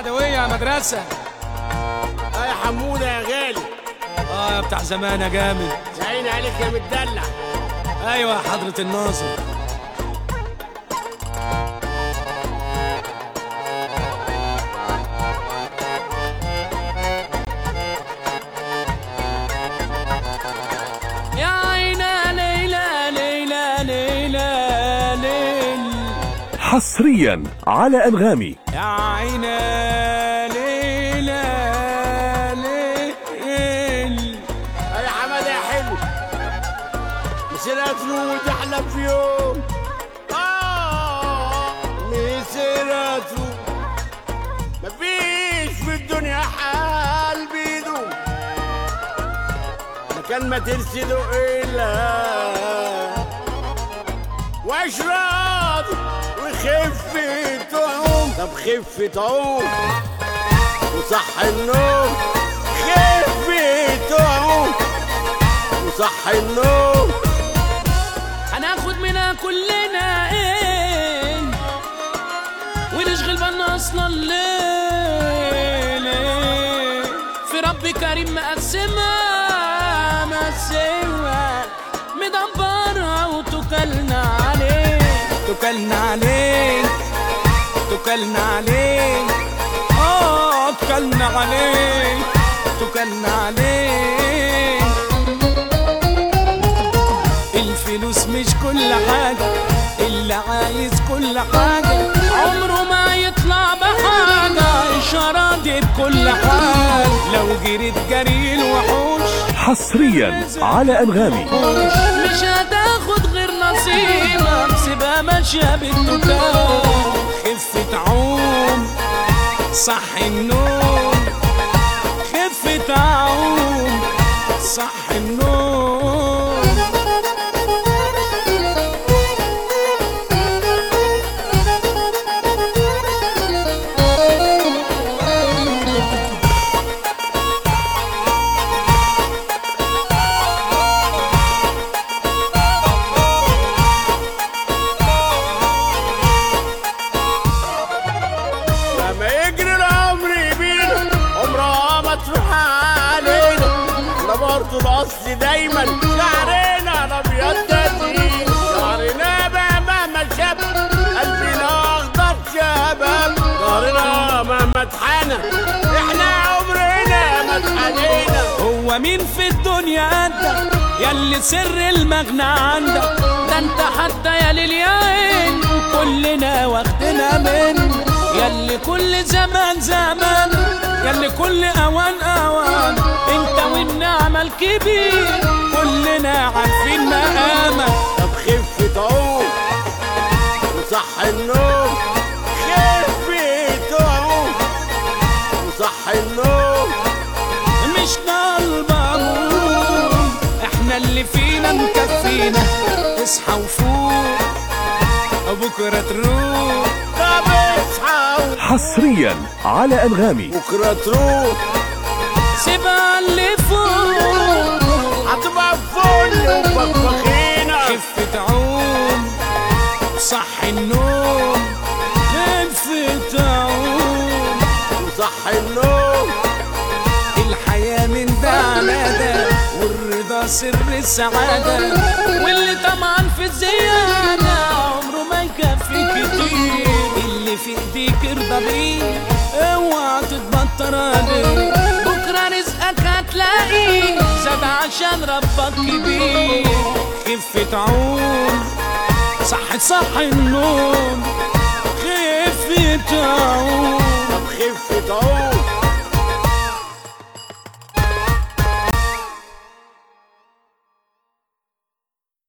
عدوية يا مدرسة اه يا حموده يا غالي اه يا بتاع زمان يا جامد يا عيني عليك يا متدلع ايوه يا حضرة الناظر يا عينا ليلى ليلى ليلى ليل حصريا على أنغامي يا عينا ليلى ليل اه يا حماده يا حلو مسيرة تروح احلى في يوم اه مسيرة تروح مفيش في الدنيا حال بيدوم مكان ما ترسله الا وعيش راضي وخفة عوم طب خفة عوم وصح النوم خفة عوم وصح النوم هناخد منها كلنا ايه ونشغل بالنا اصلا ليه ليه في رب كريم مقسمها مقسمها مدبرها وتكلنا عليه تكلنا عليه تكلنا عليه اه تكلنا عليه تكلنا عليه الفلوس مش كل حاجة اللي عايز كل حاجة عمره ما يطلع بحاجة إشارات بكل حال لو جريت جري الوحوش حصريا على أنغامي مش هتاخد غير نصيبك سيبها ماشية بالتكال خفة عوم صح النوم خفة عوم صح النوم لما يجري العمر بينا عمرها ما تروح علينا احنا برضه الاصل دايما شعرنا الابيض تدين شعرنا بقى مهما شاب قلبنا اخضر شباب ظهرنا مهما اتحنى احنا عمرنا ما اتحنينا هو مين في الدنيا قدك ياللي سر المغنى عندك ده انت حتى يا للياين كلنا واخدنا من ياللي كل زمان زمان ياللي كل اوان اوان انت والنعمة الكبير كلنا عارفين مقامك طب خفة عوم وصح النوم خفة عوم وصح النوم مش طالبة نوم احنا اللي فينا مكفينا اصحى وفوق بكرة تروح طب اصحى حصريا على أنغامي بكرة تروح سيبها اللي فوق هتبقى فل وفخفخينة خفة عوم صح النوم خفة عوم وصح النوم الحياة من ده على ده والرضا سر السعادة واللي طمعان في الزيادة عمره ما يكفي كتير اللي في ايديك ارضى بيه اوعى تتبطر عليه بكرة رزقك هتلاقيه زاد عشان ربك كبير خفة عوم صح صح النوم خفة عوم طب خفة عوم